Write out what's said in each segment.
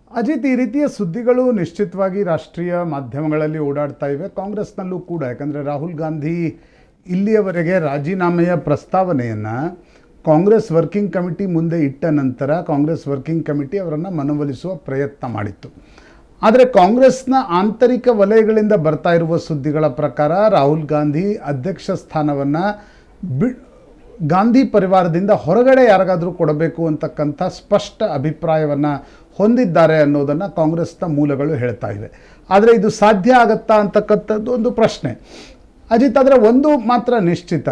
ಅಜಿತ್ ಈ ರೀತಿಯ ಸುದ್ದಿಗಳು ನಿಶ್ಚಿತವಾಗಿ ರಾಷ್ಟ್ರೀಯ ಮಾಧ್ಯಮಗಳಲ್ಲಿ ಓಡಾಡ್ತಾ ಇವೆ ಕಾಂಗ್ರೆಸ್ನಲ್ಲೂ ಕೂಡ ಯಾಕಂದರೆ ರಾಹುಲ್ ಗಾಂಧಿ ಇಲ್ಲಿಯವರೆಗೆ ರಾಜೀನಾಮೆಯ ಪ್ರಸ್ತಾವನೆಯನ್ನು ಕಾಂಗ್ರೆಸ್ ವರ್ಕಿಂಗ್ ಕಮಿಟಿ ಮುಂದೆ ಇಟ್ಟ ನಂತರ ಕಾಂಗ್ರೆಸ್ ವರ್ಕಿಂಗ್ ಕಮಿಟಿ ಅವರನ್ನು ಮನವೊಲಿಸುವ ಪ್ರಯತ್ನ ಮಾಡಿತ್ತು ಆದರೆ ಕಾಂಗ್ರೆಸ್ನ ಆಂತರಿಕ ವಲಯಗಳಿಂದ ಬರ್ತಾ ಇರುವ ಸುದ್ದಿಗಳ ಪ್ರಕಾರ ರಾಹುಲ್ ಗಾಂಧಿ ಅಧ್ಯಕ್ಷ ಸ್ಥಾನವನ್ನು ಬಿ ಗಾಂಧಿ ಪರಿವಾರದಿಂದ ಹೊರಗಡೆ ಯಾರಿಗಾದರೂ ಕೊಡಬೇಕು ಅಂತಕ್ಕಂಥ ಸ್ಪಷ್ಟ ಅಭಿಪ್ರಾಯವನ್ನು ಹೊಂದಿದ್ದಾರೆ ಅನ್ನೋದನ್ನು ಕಾಂಗ್ರೆಸ್ನ ಮೂಲಗಳು ಹೇಳ್ತಾ ಇವೆ ಆದರೆ ಇದು ಸಾಧ್ಯ ಆಗತ್ತಾ ಅಂತಕ್ಕಂಥದ್ದು ಒಂದು ಪ್ರಶ್ನೆ ಅಜಿತ್ ಆದರೆ ಒಂದು ಮಾತ್ರ ನಿಶ್ಚಿತ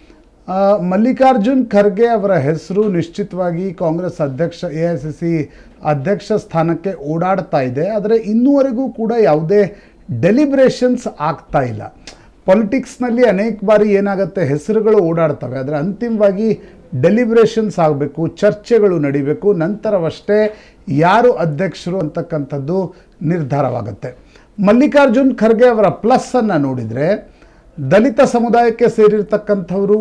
ಆ, ಮಲ್ಲಿಕಾರ್ಜುನ್ ಖರ್ಗೆ ಅವರ ಹೆಸರು ನಿಶ್ಚಿತವಾಗಿ ಕಾಂಗ್ರೆಸ್ ಅಧ್ಯಕ್ಷ ಎ ಐ ಸಿ ಸಿ ಅಧ್ಯಕ್ಷ ಸ್ಥಾನಕ್ಕೆ ಓಡಾಡ್ತಾ ಇದೆ ಆದರೆ ಇನ್ನೂವರೆಗೂ ಕೂಡ ಯಾವುದೇ ಡೆಲಿಬ್ರೇಷನ್ಸ್ ಆಗ್ತಾ ಇಲ್ಲ ಪೊಲಿಟಿಕ್ಸ್ನಲ್ಲಿ ಅನೇಕ ಬಾರಿ ಏನಾಗುತ್ತೆ ಹೆಸರುಗಳು ಓಡಾಡ್ತವೆ ಆದರೆ ಅಂತಿಮವಾಗಿ ಡೆಲಿಬ್ರೇಷನ್ಸ್ ಆಗಬೇಕು ಚರ್ಚೆಗಳು ನಡಿಬೇಕು ನಂತರವಷ್ಟೇ ಯಾರು ಅಧ್ಯಕ್ಷರು ಅಂತಕ್ಕಂಥದ್ದು ನಿರ್ಧಾರವಾಗುತ್ತೆ ಮಲ್ಲಿಕಾರ್ಜುನ್ ಖರ್ಗೆ ಅವರ ಪ್ಲಸ್ಸನ್ನು ನೋಡಿದರೆ ದಲಿತ ಸಮುದಾಯಕ್ಕೆ ಸೇರಿರ್ತಕ್ಕಂಥವರು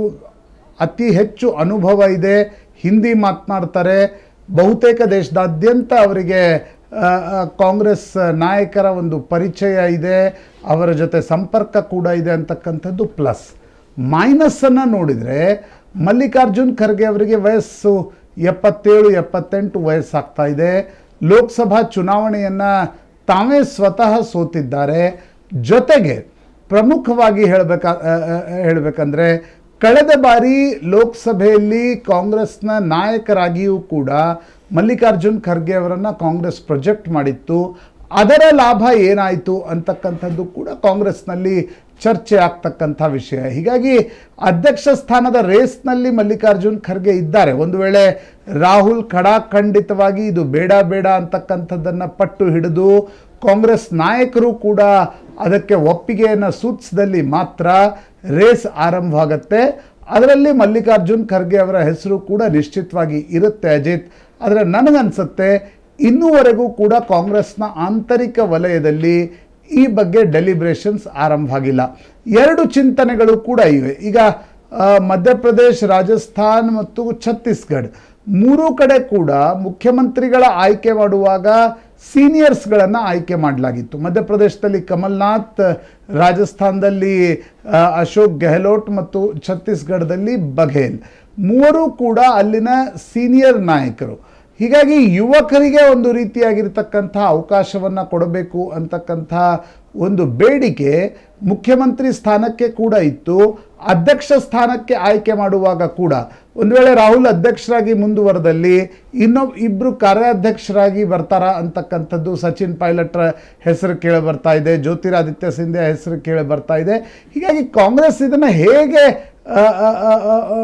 ಅತಿ ಹೆಚ್ಚು ಅನುಭವ ಇದೆ ಹಿಂದಿ ಮಾತನಾಡ್ತಾರೆ ಬಹುತೇಕ ದೇಶದಾದ್ಯಂತ ಅವರಿಗೆ ಆ, ಆ, ಕಾಂಗ್ರೆಸ್ ನಾಯಕರ ಒಂದು ಪರಿಚಯ ಇದೆ ಅವರ ಜೊತೆ ಸಂಪರ್ಕ ಕೂಡ ಇದೆ ಅಂತಕ್ಕಂಥದ್ದು ಪ್ಲಸ್ ಮೈನಸ್ಸನ್ನು ನೋಡಿದರೆ ಮಲ್ಲಿಕಾರ್ಜುನ್ ಖರ್ಗೆ ಅವರಿಗೆ ವಯಸ್ಸು ಎಪ್ಪತ್ತೇಳು ಎಪ್ಪತ್ತೆಂಟು ವಯಸ್ಸಾಗ್ತಾ ಇದೆ ಲೋಕಸಭಾ ಚುನಾವಣೆಯನ್ನು ತಾವೇ ಸ್ವತಃ ಸೋತಿದ್ದಾರೆ ಜೊತೆಗೆ ಪ್ರಮುಖವಾಗಿ ಹೇಳಬೇಕಾ ಹೇಳಬೇಕಂದ್ರೆ ಕಳೆದ ಬಾರಿ ಲೋಕಸಭೆಯಲ್ಲಿ ಕಾಂಗ್ರೆಸ್ನ ನಾಯಕರಾಗಿಯೂ ಕೂಡ ಮಲ್ಲಿಕಾರ್ಜುನ್ ಖರ್ಗೆ ಅವರನ್ನು ಕಾಂಗ್ರೆಸ್ ಪ್ರೊಜೆಕ್ಟ್ ಮಾಡಿತ್ತು ಅದರ ಲಾಭ ಏನಾಯಿತು ಅಂತಕ್ಕಂಥದ್ದು ಕೂಡ ಕಾಂಗ್ರೆಸ್ನಲ್ಲಿ ಚರ್ಚೆ ಆಗ್ತಕ್ಕಂಥ ವಿಷಯ ಹೀಗಾಗಿ ಅಧ್ಯಕ್ಷ ಸ್ಥಾನದ ರೇಸ್ನಲ್ಲಿ ಮಲ್ಲಿಕಾರ್ಜುನ್ ಖರ್ಗೆ ಇದ್ದಾರೆ ಒಂದು ವೇಳೆ ರಾಹುಲ್ ಖಡಾಖಂಡಿತವಾಗಿ ಇದು ಬೇಡ ಬೇಡ ಅಂತಕ್ಕಂಥದ್ದನ್ನು ಪಟ್ಟು ಹಿಡಿದು ಕಾಂಗ್ರೆಸ್ ನಾಯಕರು ಕೂಡ ಅದಕ್ಕೆ ಒಪ್ಪಿಗೆಯನ್ನು ಸೂಚಿಸಿದಲ್ಲಿ ಮಾತ್ರ ರೇಸ್ ಆರಂಭವಾಗತ್ತೆ ಅದರಲ್ಲಿ ಮಲ್ಲಿಕಾರ್ಜುನ್ ಖರ್ಗೆ ಅವರ ಹೆಸರು ಕೂಡ ನಿಶ್ಚಿತವಾಗಿ ಇರುತ್ತೆ ಅಜಿತ್ ಆದರೆ ನನಗನ್ಸುತ್ತೆ ಇನ್ನೂವರೆಗೂ ಕೂಡ ಕಾಂಗ್ರೆಸ್ನ ಆಂತರಿಕ ವಲಯದಲ್ಲಿ ಈ ಬಗ್ಗೆ ಡೆಲಿಬ್ರೇಷನ್ಸ್ ಆರಂಭ ಆಗಿಲ್ಲ ಎರಡು ಚಿಂತನೆಗಳು ಕೂಡ ಇವೆ ಈಗ ಆ, ಮಧ್ಯಪ್ರದೇಶ್ ರಾಜಸ್ಥಾನ್ ಮತ್ತು ಛತ್ತೀಸ್ಗಢ ಮೂರೂ ಕಡೆ ಕೂಡ ಮುಖ್ಯಮಂತ್ರಿಗಳ ಆಯ್ಕೆ ಮಾಡುವಾಗ ಸೀನಿಯರ್ಸ್ಗಳನ್ನು ಆಯ್ಕೆ ಮಾಡಲಾಗಿತ್ತು ಮಧ್ಯಪ್ರದೇಶದಲ್ಲಿ ಕಮಲ್ನಾಥ್ ರಾಜಸ್ಥಾನದಲ್ಲಿ ಆ, ಅಶೋಕ್ ಗೆಹ್ಲೋಟ್ ಮತ್ತು ಛತ್ತೀಸ್ಗಢದಲ್ಲಿ ಬಘೇಲ್ ಮೂವರೂ ಕೂಡ ಅಲ್ಲಿನ ಸೀನಿಯರ್ ನಾಯಕರು ಹೀಗಾಗಿ ಯುವಕರಿಗೆ ಒಂದು ರೀತಿಯಾಗಿರ್ತಕ್ಕಂಥ ಅವಕಾಶವನ್ನು ಕೊಡಬೇಕು ಅಂತಕ್ಕಂಥ ಒಂದು ಬೇಡಿಕೆ ಮುಖ್ಯಮಂತ್ರಿ ಸ್ಥಾನಕ್ಕೆ ಕೂಡ ಇತ್ತು ಅಧ್ಯಕ್ಷ ಸ್ಥಾನಕ್ಕೆ ಆಯ್ಕೆ ಮಾಡುವಾಗ ಕೂಡ ಒಂದು ವೇಳೆ ರಾಹುಲ್ ಅಧ್ಯಕ್ಷರಾಗಿ ಮುಂದುವರೆದಲ್ಲಿ ಇನ್ನೊಬ್ಬ ಇಬ್ಬರು ಕಾರ್ಯಾಧ್ಯಕ್ಷರಾಗಿ ಬರ್ತಾರಾ ಅಂತಕ್ಕಂಥದ್ದು ಸಚಿನ್ ಪೈಲಟ್ರ ಹೆಸರು ಕೇಳಿ ಬರ್ತಾ ಇದೆ ಜ್ಯೋತಿರಾದಿತ್ಯ ಸಿಂಧ್ಯಾ ಹೆಸರು ಕೇಳಿ ಬರ್ತಾ ಇದೆ ಹೀಗಾಗಿ ಕಾಂಗ್ರೆಸ್ ಇದನ್ನು ಹೇಗೆ ಆ, ಆ, ಆ, ಆ, ಆ,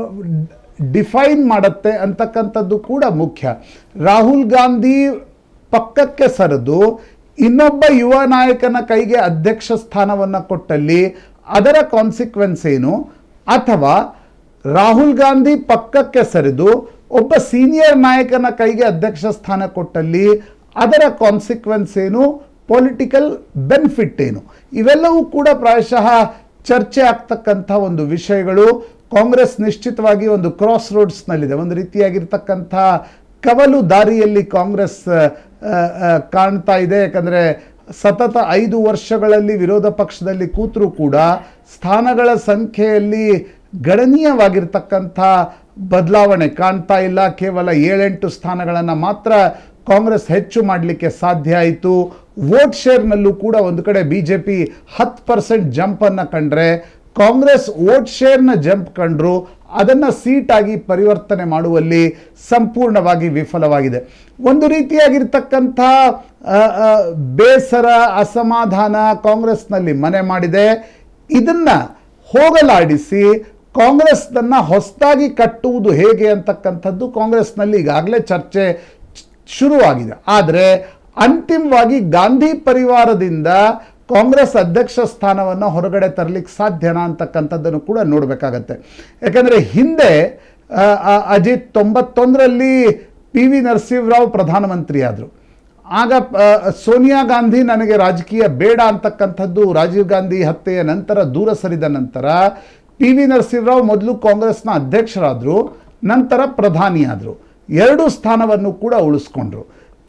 ಡಿಫೈನ್ ಮಾಡುತ್ತೆ ಅಂತಕ್ಕಂಥದ್ದು ಕೂಡ ಮುಖ್ಯ ರಾಹುಲ್ ಗಾಂಧಿ ಪಕ್ಕಕ್ಕೆ ಸರಿದು ಇನ್ನೊಬ್ಬ ಯುವ ನಾಯಕನ ಕೈಗೆ ಅಧ್ಯಕ್ಷ ಸ್ಥಾನವನ್ನು ಕೊಟ್ಟಲ್ಲಿ ಅದರ ಕಾನ್ಸಿಕ್ವೆನ್ಸ್ ಏನು ಅಥವಾ ರಾಹುಲ್ ಗಾಂಧಿ ಪಕ್ಕಕ್ಕೆ ಸರಿದು ಒಬ್ಬ ಸೀನಿಯರ್ ನಾಯಕನ ಕೈಗೆ ಅಧ್ಯಕ್ಷ ಸ್ಥಾನ ಕೊಟ್ಟಲ್ಲಿ ಅದರ ಕಾನ್ಸಿಕ್ವೆನ್ಸ್ ಏನು ಪೊಲಿಟಿಕಲ್ ಬೆನಿಫಿಟ್ ಏನು ಇವೆಲ್ಲವೂ ಕೂಡ ಪ್ರಾಯಶಃ ಚರ್ಚೆ ಆಗ್ತಕ್ಕಂಥ ಒಂದು ವಿಷಯಗಳು ಕಾಂಗ್ರೆಸ್ ನಿಶ್ಚಿತವಾಗಿ ಒಂದು ಕ್ರಾಸ್ ರೋಡ್ಸ್ನಲ್ಲಿದೆ ಒಂದು ರೀತಿಯಾಗಿರ್ತಕ್ಕಂಥ ಕವಲು ದಾರಿಯಲ್ಲಿ ಕಾಂಗ್ರೆಸ್ ಆ, ಆ, ಆ, ಕಾಣ್ತಾ ಇದೆ ಯಾಕಂದರೆ ಸತತ ಐದು ವರ್ಷಗಳಲ್ಲಿ ವಿರೋಧ ಪಕ್ಷದಲ್ಲಿ ಕೂತರೂ ಕೂಡ ಸ್ಥಾನಗಳ ಸಂಖ್ಯೆಯಲ್ಲಿ ಗಣನೀಯವಾಗಿರ್ತಕ್ಕಂಥ ಬದಲಾವಣೆ ಕಾಣ್ತಾ ಇಲ್ಲ ಕೇವಲ ಏಳೆಂಟು ಸ್ಥಾನಗಳನ್ನು ಮಾತ್ರ ಕಾಂಗ್ರೆಸ್ ಹೆಚ್ಚು ಮಾಡಲಿಕ್ಕೆ ಸಾಧ್ಯ ಆಯಿತು ವೋಟ್ ಶೇರ್ನಲ್ಲೂ ಕೂಡ ಒಂದು ಕಡೆ ಬಿ ಜೆ ಪಿ ಹತ್ತು ಪರ್ಸೆಂಟ್ ಜಂಪನ್ನು ಕಂಡ್ರೆ ಕಾಂಗ್ರೆಸ್ ವೋಟ್ ಶೇರ್ನ ಜಂಪ್ ಕಂಡ್ರು ಅದನ್ನು ಸೀಟಾಗಿ ಪರಿವರ್ತನೆ ಮಾಡುವಲ್ಲಿ ಸಂಪೂರ್ಣವಾಗಿ ವಿಫಲವಾಗಿದೆ ಒಂದು ರೀತಿಯಾಗಿರ್ತಕ್ಕಂಥ ಆ, ಆ, ಬೇಸರ ಅಸಮಾಧಾನ ಕಾಂಗ್ರೆಸ್ನಲ್ಲಿ ಮನೆ ಮಾಡಿದೆ ಇದನ್ನು ಹೋಗಲಾಡಿಸಿ ಕಾಂಗ್ರೆಸ್ನನ್ನು ಹೊಸದಾಗಿ ಕಟ್ಟುವುದು ಹೇಗೆ ಅಂತಕ್ಕಂಥದ್ದು ಕಾಂಗ್ರೆಸ್ನಲ್ಲಿ ಈಗಾಗಲೇ ಚರ್ಚೆ ಚ- ಶುರುವಾಗಿದೆ ಆದರೆ ಅಂತಿಮವಾಗಿ ಗಾಂಧಿ ಪರಿವಾರದಿಂದ ಕಾಂಗ್ರೆಸ್ ಅಧ್ಯಕ್ಷ ಸ್ಥಾನವನ್ನು ಹೊರಗಡೆ ತರಲಿಕ್ಕೆ ಸಾಧ್ಯನಾ ಅಂತಕ್ಕಂಥದ್ದನ್ನು ಕೂಡ ನೋಡಬೇಕಾಗತ್ತೆ ಯಾಕಂದರೆ ಹಿಂದೆ ಆ, ಆ, ಅಜಿತ್ ತೊಂಬತ್ತೊಂದರಲ್ಲಿ ಪಿ ವಿ ನರಸಿಂಹರಾವ್ ಪ್ರಧಾನಮಂತ್ರಿ ಆದರು ಆಗ ಆ, ಸೋನಿಯಾ ಗಾಂಧಿ ನನಗೆ ರಾಜಕೀಯ ಬೇಡ ಅಂತಕ್ಕಂಥದ್ದು ರಾಜೀವ್ ಗಾಂಧಿ ಹತ್ಯೆಯ ನಂತರ ದೂರ ಸರಿದ ನಂತರ ಪಿ ವಿ ನರಸಿಂಹರಾವ್ ಮೊದಲು ಕಾಂಗ್ರೆಸ್ನ ಅಧ್ಯಕ್ಷರಾದರು ನಂತರ ಪ್ರಧಾನಿಯಾದರು ಎರಡೂ ಸ್ಥಾನವನ್ನು ಕೂಡ ಉಳಿಸ್ಕೊಂಡ್ರು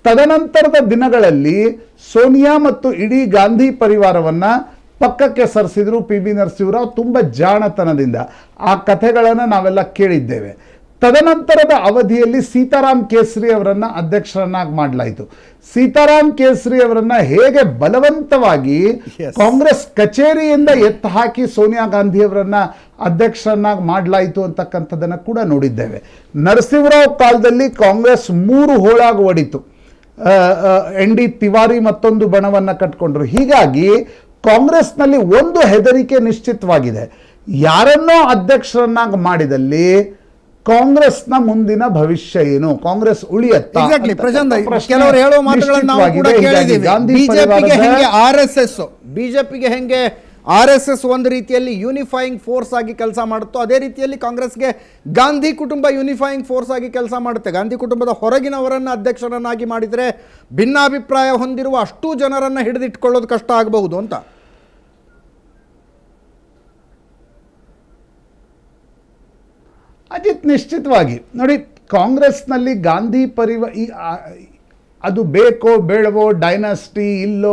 ತದನಂತರದ ದಿನಗಳಲ್ಲಿ ಸೋನಿಯಾ ಮತ್ತು ಇಡೀ ಗಾಂಧಿ ಪರಿವಾರವನ್ನ ಪಕ್ಕಕ್ಕೆ ಸರಿಸಿದ್ರು ಪಿ ಬಿ ನರಸಿಂಹರಾವ್ ತುಂಬ ಜಾಣತನದಿಂದ ಆ ಕಥೆಗಳನ್ನು ನಾವೆಲ್ಲ ಕೇಳಿದ್ದೇವೆ ತದನಂತರದ ಅವಧಿಯಲ್ಲಿ ಸೀತಾರಾಮ್ ಕೇಸರಿ ಅವರನ್ನ ಅಧ್ಯಕ್ಷರನ್ನಾಗಿ ಮಾಡಲಾಯಿತು ಸೀತಾರಾಮ್ ಕೇಸರಿ ಅವರನ್ನ ಹೇಗೆ ಬಲವಂತವಾಗಿ Yes. ಕಾಂಗ್ರೆಸ್ ಕಚೇರಿಯಿಂದ ಎತ್ತು ಹಾಕಿ ಸೋನಿಯಾ ಗಾಂಧಿ ಅವರನ್ನ ಅಧ್ಯಕ್ಷರನ್ನಾಗಿ ಮಾಡಲಾಯಿತು ಅಂತಕ್ಕಂಥದ್ದನ್ನು ಕೂಡ ನೋಡಿದ್ದೇವೆ ನರಸಿಂಹರಾವ್ ಕಾಲದಲ್ಲಿ ಕಾಂಗ್ರೆಸ್ ಮೂರು ಹೋಳಾಗಿ ಒಡಿತು ಎನ್ ಡಿ ತಿವಾರಿ ಮತ್ತೊಂದು ಬಣವನ್ನು ಕಟ್ಕೊಂಡ್ರು ಹೀಗಾಗಿ ಕಾಂಗ್ರೆಸ್ನಲ್ಲಿ ಒಂದು ಹೆದರಿಕೆ ನಿಶ್ಚಿತವಾಗಿದೆ ಯಾರನ್ನೋ ಅಧ್ಯಕ್ಷರನ್ನಾಗಿ ಮಾಡಿದಲ್ಲಿ ಕಾಂಗ್ರೆಸ್ನ ಮುಂದಿನ ಭವಿಷ್ಯ ಏನು ಕಾಂಗ್ರೆಸ್ ಉಳಿಯತ್ತಾ ಎಕ್ಸಾಕ್ಟ್ಲಿ ಅಂತಕ್ಕಂಥ ಪ್ರಶಾಂತ್ ಪ್ರಶ್ನೆ ಕೆಲವರು ಹೇಳುವ ಮಾತುಗಳನ್ನು ನಾವು ಕೂಡ ನಿಶ್ಚಿತವಾಗಿದೆ. ಹೀಗಾಗಿ ಕೇಳಿದ್ದೀವಿ ಗಾಂಧಿ ಬಿಜೆಪಿಗೆ ಪರಿವಾರದ- ಹೆಂಗೆ ಆರ್ ಎಸ್ ಎಸ್ ಬಿಜೆಪಿಗೆ ಹೆಂಗೆ ಆರ್ ಎಸ್ ಎಸ್ ಒಂದು ರೀತಿಯಲ್ಲಿ ಯೂನಿಫೈಯಿಂಗ್ ಫೋರ್ಸ್ ಆಗಿ ಕೆಲಸ ಮಾಡುತ್ತೋ ಅದೇ ರೀತಿಯಲ್ಲಿ ಕಾಂಗ್ರೆಸ್ಗೆ ಗಾಂಧಿ ಕುಟುಂಬ ಯೂನಿಫೈಯಿಂಗ್ ಫೋರ್ಸ್ ಆಗಿ ಕೆಲಸ ಮಾಡುತ್ತೆ ಗಾಂಧಿ ಕುಟುಂಬದ ಹೊರಗಿನವರನ್ನ ಅಧ್ಯಕ್ಷರನ್ನಾಗಿ ಮಾಡಿದರೆ ಭಿನ್ನಾಭಿಪ್ರಾಯ ಹೊಂದಿರುವ ಅಷ್ಟೂ ಜನರನ್ನ ಹಿಡಿದಿಟ್ಕೊಳ್ಳೋದು ಕಷ್ಟ ಆಗಬಹುದು ಅಂತ ಅಜಿತ್ ನಿಶ್ಚಿತವಾಗಿ ನೋಡಿ ಕಾಂಗ್ರೆಸ್ನಲ್ಲಿ ಗಾಂಧಿ ಪರಿವ ಈ ಆ- ಅದು ಬೇಕೋ ಬೇಡವೋ ಡೈನಾಸ್ಟಿ ಇಲ್ಲೋ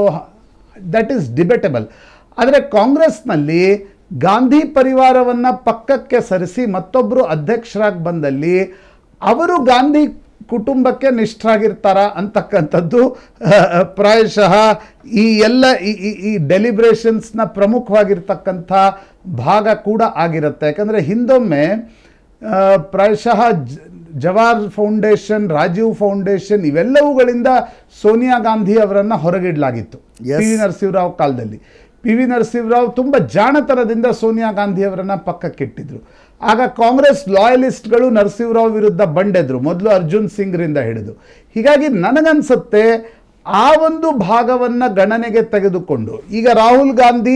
ದಟ್ ಈಸ್ ಡಿಬೇಟಬಲ್ ಆದರೆ ಕಾಂಗ್ರೆಸ್ನಲ್ಲಿ ಗಾಂಧಿ ಪರಿವಾರವನ್ನು ಪಕ್ಕಕ್ಕೆ ಸರಿಸಿ ಮತ್ತೊಬ್ಬರು ಅಧ್ಯಕ್ಷರಾಗಿ ಬಂದಲ್ಲಿ ಅವರು ಗಾಂಧಿ ಕುಟುಂಬಕ್ಕೆ ನಿಷ್ಠರಾಗಿರ್ತಾರ ಅಂತಕ್ಕಂಥದ್ದು ಅಹ್, ಪ್ರಾಯಶಃ ಈ ಎಲ್ಲ ಈ- ಈ- ಈ ಡೆಲಿಬ್ರೇಷನ್ಸ್ನ ಪ್ರಮುಖವಾಗಿರ್ತಕ್ಕಂಥ ಭಾಗ ಕೂಡ ಆಗಿರುತ್ತೆ ಯಾಕಂದರೆ ಹಿಂದೊಮ್ಮೆ ಆ, ಪ್ರಾಯಶಃ ಜ- ಜವಾಹರ್ ಫೌಂಡೇಶನ್ ರಾಜೀವ್ ಫೌಂಡೇಶನ್ ಇವೆಲ್ಲವುಗಳಿಂದ ಸೋನಿಯಾ ಗಾಂಧಿ ಅವರನ್ನು ಹೊರಗಿಡಲಾಗಿತ್ತು Yes. ಪಿ ವಿ ನರಸಿಂಹರಾವ್ ಕಾಲದಲ್ಲಿ ಪಿ ವಿ ನರಸಿಂಹರಾವ್ ತುಂಬ ಜಾಣತನದಿಂದ ಸೋನಿಯಾ ಗಾಂಧಿ ಅವರನ್ನ ಪಕ್ಕಕ್ಕಿಟ್ಟಿದ್ರು ಆಗ ಕಾಂಗ್ರೆಸ್ ಲಾಯಲಿಸ್ಟ್ಗಳು ನರಸಿಂಹರಾವ್ ವಿರುದ್ಧ ಬಂಡೆದ್ರು ಮೊದಲು ಅರ್ಜುನ್ ಸಿಂಗ್ರಿಂದ ಹಿಡಿದು ಹೀಗಾಗಿ ನನಗನ್ಸುತ್ತೆ ಆ ಒಂದು ಭಾಗವನ್ನು ಗಣನೆಗೆ ತೆಗೆದುಕೊಂಡು ಈಗ Rahul Gandhi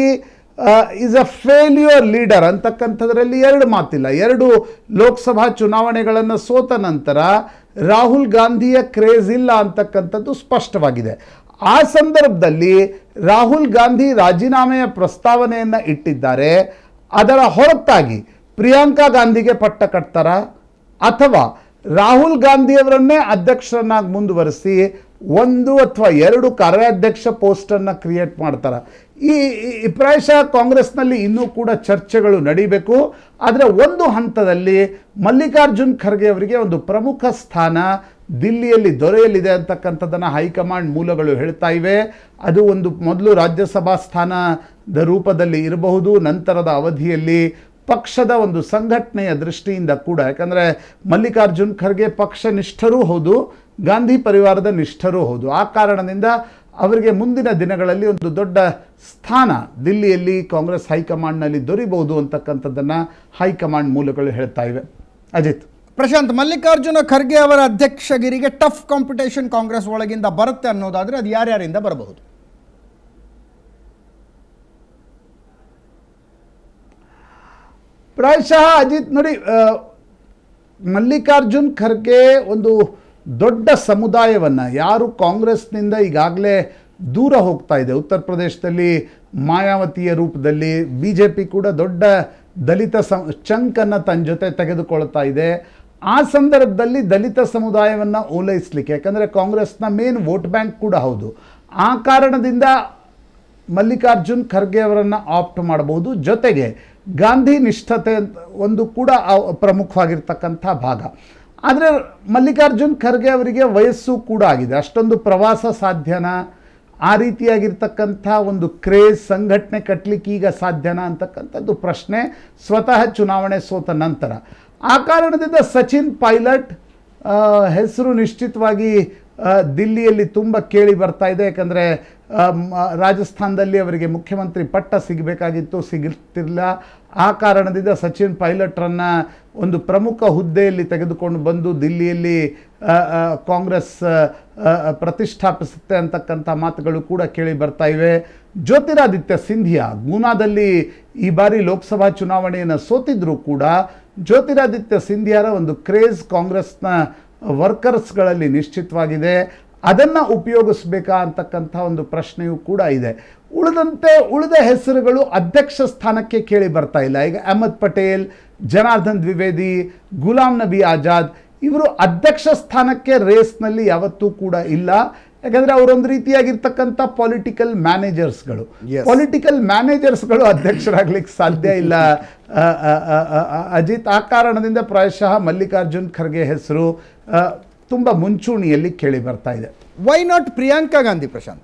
is a failure leader ಅಂತಕ್ಕಂಥದ್ರಲ್ಲಿ ಎರಡು ಮಾತಿಲ್ಲ ಎರಡು ಲೋಕಸಭಾ ಚುನಾವಣೆಗಳನ್ನು ಸೋತ ನಂತರ ರಾಹುಲ್ ಗಾಂಧಿಯ ಕ್ರೇಜ್ ಇಲ್ಲ ಅಂತಕ್ಕಂಥದ್ದು ಸ್ಪಷ್ಟವಾಗಿದೆ ಆ ಸಂದರ್ಭದಲ್ಲಿ ರಾಹುಲ್ ಗಾಂಧಿ ರಾಜೀನಾಮೆಯ ಪ್ರಸ್ತಾವನೆಯನ್ನು ಇಟ್ಟಿದ್ದಾರೆ ಅದರ ಹೊರತಾಗಿ ಪ್ರಿಯಾಂಕಾ ಗಾಂಧಿಗೆ ಪಟ್ಟ ಕಟ್ತಾರ ಅಥವಾ ರಾಹುಲ್ ಗಾಂಧಿಯವರನ್ನೇ ಅಧ್ಯಕ್ಷರನ್ನಾಗಿ ಮುಂದುವರಿಸಿ ಒಂದು ಅಥವಾ ಎರಡು ಕಾರ್ಯಾಧ್ಯಕ್ಷ ಪೋಸ್ಟನ್ನು ಕ್ರಿಯೇಟ್ ಮಾಡ್ತಾರೆ ಈ ಈ- ಈ ಪ್ರಾಯಶಃ ಕಾಂಗ್ರೆಸ್ನಲ್ಲಿ ಇನ್ನೂ ಕೂಡ ಚರ್ಚೆಗಳು ನಡೀಬೇಕು ಆದರೆ ಒಂದು ಹಂತದಲ್ಲಿ ಮಲ್ಲಿಕಾರ್ಜುನ್ ಖರ್ಗೆ ಅವರಿಗೆ ಒಂದು ಪ್ರಮುಖ ಸ್ಥಾನ ದಿಲ್ಲಿಯಲ್ಲಿ ದೊರೆಯಲಿದೆ ಅಂತಕ್ಕಂಥದ್ದನ್ನು ಹೈಕಮಾಂಡ್ ಮೂಲಗಳು ಹೇಳ್ತಾ ಇವೆ ಅದು ಒಂದು ಮೊದಲು ರಾಜ್ಯಸಭಾ ಸ್ಥಾನದ ರೂಪದಲ್ಲಿ ಇರಬಹುದು ನಂತರದ ಅವಧಿಯಲ್ಲಿ ಪಕ್ಷದ ಒಂದು ಸಂಘಟನೆಯ ದೃಷ್ಟಿಯಿಂದ ಕೂಡ ಯಾಕಂದರೆ ಮಲ್ಲಿಕಾರ್ಜುನ್ ಖರ್ಗೆ ಪಕ್ಷ ನಿಷ್ಠರೂ ಹೌದು ಗಾಂಧಿ ಪರಿವಾರದ ನಿಷ್ಠರೂ ಹೌದು ಆ ಕಾರಣದಿಂದ ಅವರಿಗೆ ಮುಂದಿನ ದಿನಗಳಲ್ಲಿ ಒಂದು ದೊಡ್ಡ ಸ್ಥಾನ ದಿಲ್ಲಿಯಲ್ಲಿ ಕಾಂಗ್ರೆಸ್ ಹೈಕಮಾಂಡ್ನಲ್ಲಿ ದೊರೀಬಹುದು ಅಂತಕ್ಕಂಥದ್ದನ್ನು ಹೈಕಮಾಂಡ್ ಮೂಲಗಳು ಹೇಳ್ತಾ ಇವೆ ಅಜಿತ್ ಪ್ರಶಾಂತ್ ಮಲ್ಲಿಕಾರ್ಜುನ ಖರ್ಗೆ ಅವರ ಅಧ್ಯಕ್ಷಗಿರಿಗೆ ಟಫ್ ಕಾಂಪಿಟೇಷನ್ ಕಾಂಗ್ರೆಸ್ ಒಳಗಿಂದ ಬರುತ್ತೆ ಅನ್ನೋದಾದ್ರೆ ಅದು ಯಾರ್ಯಾರಿಂದ ಬರಬಹುದು ಪ್ರಾಯಶಃ ಅಜಿತ್ ನೋಡಿ ಆ, ಮಲ್ಲಿಕಾರ್ಜುನ್ ಖರ್ಗೆ ಒಂದು ದೊಡ್ಡ ಸಮುದಾಯವನ್ನು ಯಾರು ಕಾಂಗ್ರೆಸ್ನಿಂದ ಈಗಾಗಲೇ ದೂರ ಹೋಗ್ತಾ ಇದೆ ಉತ್ತರ ಪ್ರದೇಶದಲ್ಲಿ ಮಾಯಾವತಿಯ ರೂಪದಲ್ಲಿ ಬಿ ಜೆ ಪಿ ಕೂಡ ದೊಡ್ಡ ದಲಿತ ಸಂ ಚಂಕನ್ನು ತನ್ನ ಜೊತೆ ತೆಗೆದುಕೊಳ್ತಾ ಇದೆ ಆ ಸಂದರ್ಭದಲ್ಲಿ ದಲಿತ ಸಮುದಾಯವನ್ನು ಓಲೈಸಲಿಕ್ಕೆ ಯಾಕಂದರೆ ಕಾಂಗ್ರೆಸ್ನ ಮೇನ್ ವೋಟ್ ಬ್ಯಾಂಕ್ ಕೂಡ ಹೌದು ಆ ಕಾರಣದಿಂದ ಮಲ್ಲಿಕಾರ್ಜುನ್ ಖರ್ಗೆ ಅವರನ್ನು ಆಪ್ಟ್ ಮಾಡಬಹುದು ಜೊತೆಗೆ ಗಾಂಧಿ ನಿಷ್ಠತೆ ಅಂತ ಒಂದು ಕೂಡ ಆ- ಪ್ರಮುಖವಾಗಿರ್ತಕ್ಕಂಥ ಭಾಗ ಆದರೆ ಮಲ್ಲಿಕಾರ್ಜುನ್ ಖರ್ಗೆ ಅವರಿಗೆ ವಯಸ್ಸು ಕೂಡ ಆಗಿದೆ ಅಷ್ಟೊಂದು ಪ್ರವಾಸ ಸಾಧ್ಯನಾ ಆ ರೀತಿಯಾಗಿರ್ತಕ್ಕಂಥ ಒಂದು ಕ್ರೇಜ್ ಸಂಘಟನೆ ಕಟ್ಟಲಿಕ್ಕೆ ಈಗ ಸಾಧ್ಯನಾ ಅಂತಕ್ಕಂಥದ್ದು ಪ್ರಶ್ನೆ ಸ್ವತಃ ಚುನಾವಣೆ ಸೋತ ನಂತರ ಆ ಕಾರಣದಿಂದ ಸಚಿನ್ ಪೈಲಟ್ ಆ, ಹೆಸರು ನಿಶ್ಚಿತವಾಗಿ ಆ, ದಿಲ್ಲಿಯಲ್ಲಿ ತುಂಬ ಕೇಳಿ ಬರ್ತಾ ಇದೆ ಯಾಕಂದರೆ ರಾಜಸ್ಥಾನದಲ್ಲಿ ಅವರಿಗೆ ಮುಖ್ಯಮಂತ್ರಿ ಪಟ್ಟ ಸಿಗಬೇಕಾಗಿತ್ತು ಸಿಗುತ್ತಿಲ್ಲ ಆ ಕಾರಣದಿಂದ ಸಚಿನ್ ಪೈಲಟ್ರನ್ನು ಒಂದು ಪ್ರಮುಖ ಹುದ್ದೆಯಲ್ಲಿ ತೆಗೆದುಕೊಂಡು ಬಂದು ದಿಲ್ಲಿಯಲ್ಲಿ ಆ, ಆ, ಕಾಂಗ್ರೆಸ್ ಆ, ಆ, ಪ್ರತಿಷ್ಠಾಪಿಸುತ್ತೆ ಅಂತಕ್ಕಂಥ ಮಾತುಗಳು ಕೂಡ ಕೇಳಿ ಬರ್ತಾ ಇವೆ ಜ್ಯೋತಿರಾದಿತ್ಯ ಸಿಂಧಿಯಾ ಗೂನಾದಲ್ಲಿ ಈ ಬಾರಿ ಲೋಕಸಭಾ ಚುನಾವಣೆಯನ್ನು ಸೋತಿದ್ರು ಕೂಡ ಜ್ಯೋತಿರಾದಿತ್ಯ ಸಿಂಧಿಯಾರ ಒಂದು ಕ್ರೇಜ್ ಕಾಂಗ್ರೆಸ್ನ ವರ್ಕರ್ಸ್ಗಳಲ್ಲಿ ನಿಶ್ಚಿತವಾಗಿದೆ ಅದನ್ನು ಉಪಯೋಗಿಸ್ಬೇಕಾ ಅಂತಕ್ಕಂಥ ಒಂದು ಪ್ರಶ್ನೆಯೂ ಕೂಡ ಇದೆ ಉಳಿದಂತೆ ಉಳಿದ ಹೆಸರುಗಳು ಅಧ್ಯಕ್ಷ ಸ್ಥಾನಕ್ಕೆ ಕೇಳಿ ಬರ್ತಾ ಇಲ್ಲ ಈಗ ಅಹಮದ್ ಪಟೇಲ್ ಜನಾರ್ದನ್ ದ್ವಿವೇದಿ ಗುಲಾಂ ನಬಿ ಆಜಾದ್ ಇವರು ಅಧ್ಯಕ್ಷ ಸ್ಥಾನಕ್ಕೆ ರೇಸ್ನಲ್ಲಿ ಯಾವತ್ತೂ ಕೂಡ ಇಲ್ಲ ಯಾಕಂದ್ರೆ ಅವರೊಂದು ರೀತಿಯಾಗಿರ್ತಕ್ಕಂಥ ಪೊಲಿಟಿಕಲ್ ಮ್ಯಾನೇಜರ್ಸ್ಗಳು Yes. ಪೊಲಿಟಿಕಲ್ ಮ್ಯಾನೇಜರ್ಸ್ಗಳು ಅಧ್ಯಕ್ಷರಾಗ್ಲಿಕ್ಕೆ ಸಾಧ್ಯ ಇಲ್ಲ ಆ, ಆ, ಆ, ಆ, ಆ, ಅಜಿತ್ ಆ ಕಾರಣದಿಂದ ಪ್ರಾಯಶಃ ಮಲ್ಲಿಕಾರ್ಜುನ್ ಖರ್ಗೆ ಹೆಸರು ಆ, ತುಂಬ ಮುಂಚೂಣಿಯಲ್ಲಿ ಕೇಳಿ ಬರ್ತಾ ಇದೆ ವೈ ನಾಟ್ ಪ್ರಿಯಾಂಕಾ ಗಾಂಧಿ ಪ್ರಶಾಂತ್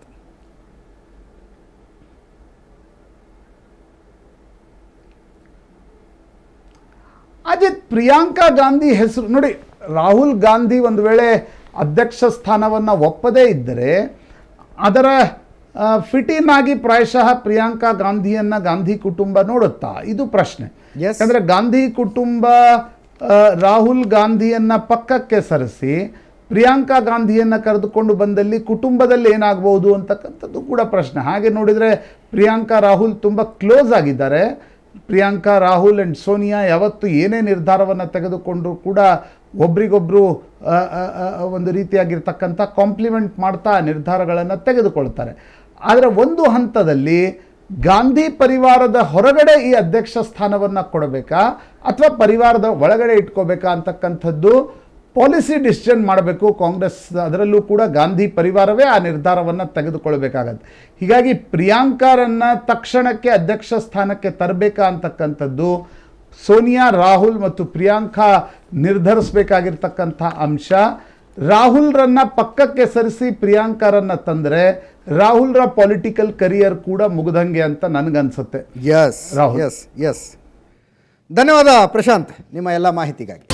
ಅಜಿತ್ ಪ್ರಿಯಾಂಕಾ ಗಾಂಧಿ ಹೆಸರು ನೋಡಿ ರಾಹುಲ್ ಗಾಂಧಿ ಒಂದು ವೇಳೆ ಅಧ್ಯಕ್ಷ ಸ್ಥಾನವನ್ನು ಒಪ್ಪದೇ ಇದ್ದರೆ ಅದರ ಫಿಟಿನ್ ಆಗಿ ಪ್ರಾಯಶಃ ಪ್ರಿಯಾಂಕಾ ಗಾಂಧಿಯನ್ನ ಗಾಂಧಿ ಕುಟುಂಬ ನೋಡುತ್ತಾ ಇದು ಪ್ರಶ್ನೆ Yes. ಯಾಕಂದ್ರೆ ಗಾಂಧಿ ಕುಟುಂಬ ಆ, ರಾಹುಲ್ ಗಾಂಧಿಯನ್ನ ಪಕ್ಕಕ್ಕೆ ಸರಿಸಿ ಪ್ರಿಯಾಂಕಾ ಗಾಂಧಿಯನ್ನ ಕರೆದುಕೊಂಡು ಬಂದಲ್ಲಿ ಕುಟುಂಬದಲ್ಲಿ ಏನಾಗಬಹುದು ಅಂತಕ್ಕಂಥದ್ದು ಕೂಡ ಪ್ರಶ್ನೆ ಹಾಗೆ ನೋಡಿದರೆ ಪ್ರಿಯಾಂಕಾ ರಾಹುಲ್ ತುಂಬ ಕ್ಲೋಸ್ ಆಗಿದ್ದಾರೆ ಪ್ರಿಯಾಂಕಾ ರಾಹುಲ್ ಆ್ಯಂಡ್ ಸೋನಿಯಾ ಯಾವತ್ತು ಏನೇ ನಿರ್ಧಾರವನ್ನು ತೆಗೆದುಕೊಂಡ್ರು ಕೂಡ ಒಬ್ರಿಗೊಬ್ರು ಆ, ಆ, ಆ, ಒಂದು ರೀತಿಯಾಗಿರ್ತಕ್ಕಂಥ ಕಾಂಪ್ಲಿಮೆಂಟ್ ಮಾಡ್ತಾ ನಿರ್ಧಾರಗಳನ್ನು ತೆಗೆದುಕೊಳ್ತಾರೆ ಆದರೆ ಒಂದು ಹಂತದಲ್ಲಿ ಗಾಂಧಿ ಪರಿವಾರದ ಹೊರಗಡೆ ಈ ಅಧ್ಯಕ್ಷ ಸ್ಥಾನವನ್ನು ಕೊಡಬೇಕಾ ಅಥವಾ ಪರಿವಾರದ ಒಳಗಡೆ ಇಟ್ಕೋಬೇಕಾ ಅಂತಕ್ಕಂಥದ್ದು ಪಾಲಿಸಿ ಡಿಸಿಷನ್ ಮಾಡಬೇಕು ಕಾಂಗ್ರೆಸ್ ಅದರಲ್ಲೂ ಕೂಡ ಗಾಂಧಿ ಪರಿವಾರವೇ ಆ ನಿರ್ಧಾರವನ್ನು ತೆಗೆದುಕೊಳ್ಬೇಕಾಗತ್ತೆ ಹೀಗಾಗಿ ಪ್ರಿಯಾಂಕಾರನ್ನ ತಕ್ಷಣಕ್ಕೆ ಅಧ್ಯಕ್ಷ ಸ್ಥಾನಕ್ಕೆ ತರಬೇಕಾ ಅಂತಕ್ಕಂಥದ್ದು ಸೋನಿಯಾ ರಾಹುಲ್ ಮತ್ತು ಪ್ರಿಯಾಂಕಾ ನಿರ್ಧರಿಸಬೇಕಾಗಿರ್ತಕ್ಕಂಥ ಅಂಶ ರಾಹುಲ್ರನ್ನ ಪಕ್ಕಕ್ಕೆ ಸರಿಸಿ ಪ್ರಿಯಾಂಕಾರನ್ನ ತಂದರೆ ರಾಹುಲ್ರ ಪೊಲಿಟಿಕಲ್ ಕರಿಯರ್ ಕೂಡ ಮುಗ್ದಂಗೆ ಅಂತ ನನಗನ್ಸುತ್ತೆ ಎಸ್ ರಾಹುಲ್. ಎಸ್ ಎಸ್ ಧನ್ಯವಾದ ಪ್ರಶಾಂತ್ ನಿಮ್ಮ ಎಲ್ಲ ಮಾಹಿತಿಗಾಗಿ